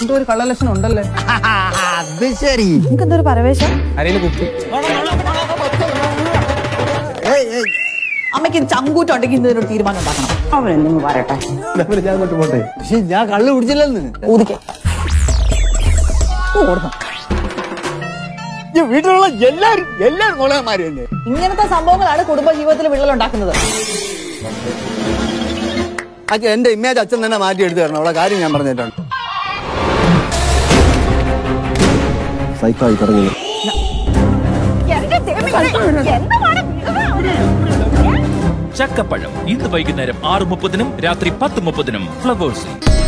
എന്തോ ഒരു കള്ളലക്ഷണം ഉണ്ടല്ലേ അത് ശരി നിങ്ങൾക്ക് എന്തോ ഒരു പരവേശം അരയിൽ കുപ്പി ഏയ്, ഏയ്. അമ്മയ്ക്ക് ചങ്കൂറ്റം ഉണ്ടെങ്കിൽ ഇന്നൊരു തീരുമാനം ഉണ്ടാക്കണം അവരെന്തെങ്കിലും പറയട്ടെ ഞാൻ അങ്ങോട്ട് പോട്ടെ പക്ഷെ ഞാൻ കള്ളു കുടിച്ചില്ലെന്ന് ഊതിക്കെ ഓടുന്നു ഈ വീട്ടിലുള്ള എല്ലാരും എല്ലാരും കൊളയന്മാര് തന്നെ ഇങ്ങനത്തെ സംഭവങ്ങളാണ് കുടുംബ ജീവിതത്തിൽ വിള്ളൽ ഉണ്ടാക്കുന്നത് അച്ഛൻ എന്റെ ഇമേജ് അച്ഛൻ തന്നെ മാറ്റി എടുത്തു തരണം അവളെ കാര്യം ഞാൻ പറഞ്ഞിട്ടുണ്ട് സൈക്കായി തുടങ്ങി ചക്കപ്പഴം ഇന്ന് വൈകുന്നേരം ആറ് മുപ്പതിനും രാത്രി പത്ത് മുപ്പതിനും ഫ്ലവേഴ്സിൽ